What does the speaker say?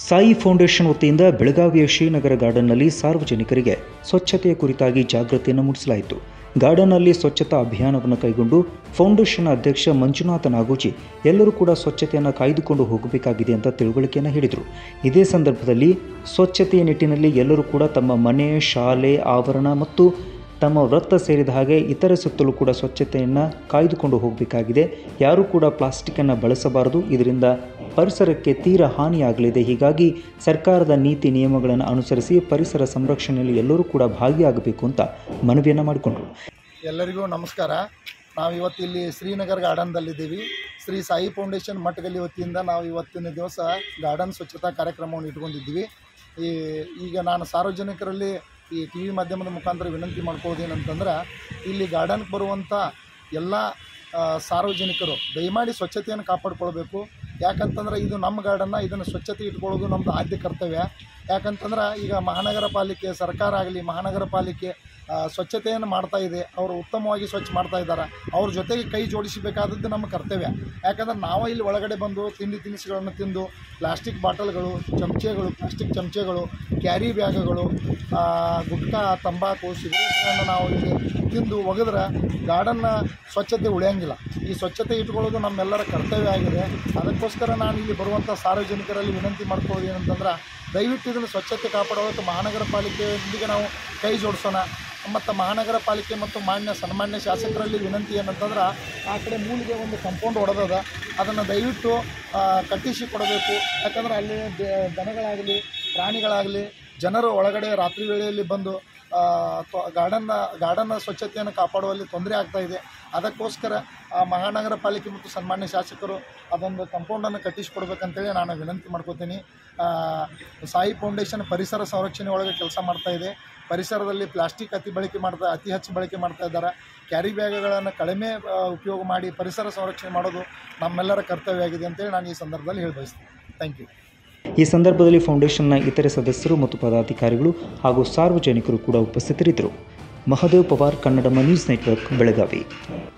Sai foundation ವತಿಯಿಂದ ಬೆಳಗಾವಿಯ ಶ್ರೀನಗರ ಗಾರ್ಡನ್ನಲ್ಲಿ ಸಾರ್ವಜನಿಕರಿಗೆ ಸ್ವಚ್ಛತೆಯ ಕುರಿತಾಗಿ ಜಾಗೃತಿಯನ್ನು ಮೂಡಿಸಲಾಯಿತು ಗಾರ್ಡನ್ನಲ್ಲಿ ಸ್ವಚ್ಛತಾ ಅಭಿಯಾನವನ್ನು ಕೈಗೊಂಡು ಫೌಂಡೇಶನ್ ಅಧ್ಯಕ್ಷ ಮಂಜುನಾಥ ನಾಗೋಜಿ ಎಲ್ಲರೂ ಕೂಡ ಸ್ವಚ್ಛತೆಯನ್ನು ಕಾಯ್ದುಕೊಂಡು ಹೋಗಬೇಕಾಗಿದೆ ಅಂತ ತಿಳುವಳಿಕೆಯನ್ನು ಹೇಳಿದರು ಇದೇ ಸಂದರ್ಭದಲ್ಲಿ ಸ್ವಚ್ಛತೆಯ ನಿಟ್ಟಿನಲ್ಲಿ ಎಲ್ಲರೂ ಕೂಡ ತಮ್ಮ ಮನೆ ಶಾಲೆ ಆವರಣ ಮತ್ತು ತಮ್ಮ ವೃತ್ತ ಸೇರಿದ ಹಾಗೆ ಇತರೆ ಸುತ್ತಲೂ ಕೂಡ ಸ್ವಚ್ಛತೆಯನ್ನು ಕಾಯ್ದುಕೊಂಡು ಹೋಗಬೇಕಾಗಿದೆ ಯಾರೂ ಕೂಡ ಪ್ಲಾಸ್ಟಿಕ್ಕನ್ನು ಬಳಸಬಾರದು ಇದರಿಂದ ಪರಿಸರಕ್ಕೆ ತೀರ ಹಾನಿಯಾಗಲಿದೆ ಹೀಗಾಗಿ ಸರ್ಕಾರದ ನೀತಿ ನಿಯಮಗಳನ್ನು ಅನುಸರಿಸಿ ಪರಿಸರ ಸಂರಕ್ಷಣೆಯಲ್ಲಿ ಎಲ್ಲರೂ ಕೂಡ ಭಾಗಿಯಾಗಬೇಕು ಅಂತ ಮನವಿಯನ್ನು ಮಾಡಿಕೊಂಡರು ಎಲ್ಲರಿಗೂ ನಮಸ್ಕಾರ ನಾವು ಇವತ್ತು ಇಲ್ಲಿ ಶ್ರೀನಗರ್ ಗಾರ್ಡನ್ದಲ್ಲಿದ್ದೀವಿ ಶ್ರೀ ಸಾಯಿ ಫೌಂಡೇಶನ್ ಮಟ್ಟಗಲ್ಲಿ ವತಿಯಿಂದ ನಾವು ಇವತ್ತಿನ ದಿವಸ ಗಾರ್ಡನ್ ಸ್ವಚ್ಛತಾ ಕಾರ್ಯಕ್ರಮವನ್ನು ಇಟ್ಕೊಂಡಿದ್ದೀವಿ ಈ ಈಗ ನಾನು ಸಾರ್ವಜನಿಕರಲ್ಲಿ ಈ ಟಿ ವಿ ಮಾಧ್ಯಮದ ಮುಖಾಂತರ ವಿನಂತಿ ಮಾಡ್ಕೋದೇನಂತಂದ್ರೆ ಇಲ್ಲಿ ಗಾರ್ಡನ್ಗೆ ಬರುವಂಥ ಎಲ್ಲ ಆ, ಸಾರ್ವಜನಿಕರು ದಯಮಾಡಿ ಸ್ವಚ್ಛತೆಯನ್ನು ಕಾಪಾಡ್ಕೊಳ್ಬೇಕು ಯಾಕಂತಂದ್ರೆ ಇದು ನಮ್ಮ ಗಾರ್ಡನ್ನ ಇದನ್ನು ಸ್ವಚ್ಛತೆ ಇಟ್ಕೊಳ್ಳೋದು ನಮ್ಮದು ಆದ್ಯ ಕರ್ತವ್ಯ ಯಾಕಂತಂದ್ರೆ ಈಗ ಮಹಾನಗರ ಪಾಲಿಕೆ ಸರ್ಕಾರ ಆಗಲಿ ಮಹಾನಗರ ಪಾಲಿಕೆ ಆ, ಸ್ವಚ್ಛತೆಯನ್ನು ಮಾಡ್ತಾ ಇದೆ ಅವರು ಉತ್ತಮವಾಗಿ ಸ್ವಚ್ಛ ಮಾಡ್ತಾ ಇದ್ದಾರೆ ಅವ್ರ ಜೊತೆಗೆ ಕೈ ಜೋಡಿಸಬೇಕಾದದ್ದು ನಮ್ಮ ಕರ್ತವ್ಯ ಯಾಕಂದ್ರೆ ನಾವು ಇಲ್ಲಿ ಒಳಗಡೆ ಬಂದು ತಿಂಡಿ ತಿನಿಸುಗಳನ್ನು ತಿಂದು ಪ್ಲಾಸ್ಟಿಕ್ ಬಾಟಲ್ಗಳು ಚಮಚೆಗಳು ಪ್ಲಾಸ್ಟಿಕ್ ಚಮಚೆಗಳು ಕ್ಯಾರಿ ಬ್ಯಾಗ್ಗಳು ಆ, ಗುಟ್ಕಾ ತಂಬಾಕು ಸಿಗರೇಟ್ಗಳನ್ನು ನಾವು ಇಲ್ಲಿ ತಿಂದು ಒಗೆದ್ರೆ ಗಾರ್ಡನ್ನ ಸ್ವಚ್ಛತೆ ಉಳಿಯಂಗಿಲ್ಲ ಈ ಸ್ವಚ್ಛತೆ ಇಟ್ಕೊಳ್ಳೋದು ನಮ್ಮೆಲ್ಲರ ಕರ್ತವ್ಯ ಆಗಿದೆ ಅದಕ್ಕೋಸ್ಕರ ನಾನು ಇಲ್ಲಿ ಬರುವಂಥ ಸಾರ್ವಜನಿಕರಲ್ಲಿ ವಿನಂತಿ ಮಾಡ್ಕೊಳ್ಳೋದು ಏನಂತಂದ್ರೆ ದಯವಿಟ್ಟು ಇದನ್ನು ಸ್ವಚ್ಛತೆ ಕಾಪಾಡೋದಕ್ಕೆ ಮಹಾನಗರ ಪಾಲಿಕೆಯೊಂದಿಗೆ ನಾವು ಕೈ ಜೋಡಿಸೋಣ ಮತ್ತು ಮಹಾನಗರ ಪಾಲಿಕೆ ಮತ್ತು ಮಾನ್ಯ ಸನ್ಮಾನ್ಯ ಶಾಸಕರಲ್ಲಿ ವಿನಂತಿ ಏನಂತಂದ್ರೆ ಆ ಕಡೆ ಮೂಲಿಗೆ ಒಂದು ಕಂಪೌಂಡ್ ಹೊಡೆದದ ಅದನ್ನು ದಯವಿಟ್ಟು ಆ, ಕಟ್ಟಿಸಿ ಕೊಡಬೇಕು ಯಾಕಂದ್ರೆ ಅಲ್ಲಿ ದ- ದನಗಳಾಗಲಿ ಪ್ರಾಣಿಗಳಾಗಲಿ ಜನರು ಒಳಗಡೆ ರಾತ್ರಿ ವೇಳೆಯಲ್ಲಿ ಬಂದು ಆ, ತ್ವ- ಗಾರ್ಡನ್ನ ಗಾರ್ಡನ್ನ ಸ್ವಚ್ಛತೆಯನ್ನು ಕಾಪಾಡುವಲ್ಲಿ ತೊಂದರೆ ಆಗ್ತಾ ಇದೆ ಅದಕ್ಕೋಸ್ಕರ ಆ ಮಹಾನಗರ ಪಾಲಿಕೆ ಮತ್ತು ಸನ್ಮಾನ್ಯ ಶಾಸಕರು ಅದೊಂದು ಕಂಪೌಂಡನ್ನು ಕಟ್ಟಿಸಿಕೊಡ್ಬೇಕಂತೇಳಿ ನಾನು ವಿನಂತಿ ಮಾಡ್ಕೋತೀನಿ ಆ, ಸಾಯಿ ಫೌಂಡೇಶನ್ ಪರಿಸರ ಸಂರಕ್ಷಣೆ ಒಳಗೆ ಕೆಲಸ ಮಾಡ್ತಾ ಇದೆ ಪರಿಸರದಲ್ಲಿ ಪ್ಲಾಸ್ಟಿಕ್ ಅತಿ ಬಳಕೆ ಮಾಡ್ತಾ ಅತಿ ಹೆಚ್ಚು ಬಳಕೆ ಮಾಡ್ತಾ ಇದ್ದಾರೆ ಕ್ಯಾರಿ ಬ್ಯಾಗ್ಗಳನ್ನು ಕಡಿಮೆ ಆ, ಉಪಯೋಗ ಮಾಡಿ ಪರಿಸರ ಸಂರಕ್ಷಣೆ ಮಾಡೋದು ನಮ್ಮೆಲ್ಲರ ಕರ್ತವ್ಯ ಆಗಿದೆ ಅಂತೇಳಿ ನಾನು ಈ ಸಂದರ್ಭದಲ್ಲಿ ಹೇಳಿ ಬಯಸ್ತೀನಿ ಥ್ಯಾಂಕ್ ಯು ಈ ಸಂದರ್ಭದಲ್ಲಿ ಫೌಂಡೇಶನ್ನ ಇತರೆ ಸದಸ್ಯರು ಮತ್ತು ಪದಾಧಿಕಾರಿಗಳು ಹಾಗೂ ಸಾರ್ವಜನಿಕರು ಕೂಡ ಉಪಸ್ಥಿತರಿದ್ದರು ಮಹದೇವ್ ಪವಾರ್ ಕನ್ನಡಮ ನ್ಯೂಸ್ ನೆಟ್ವರ್ಕ್ ಬೆಳಗಾವಿ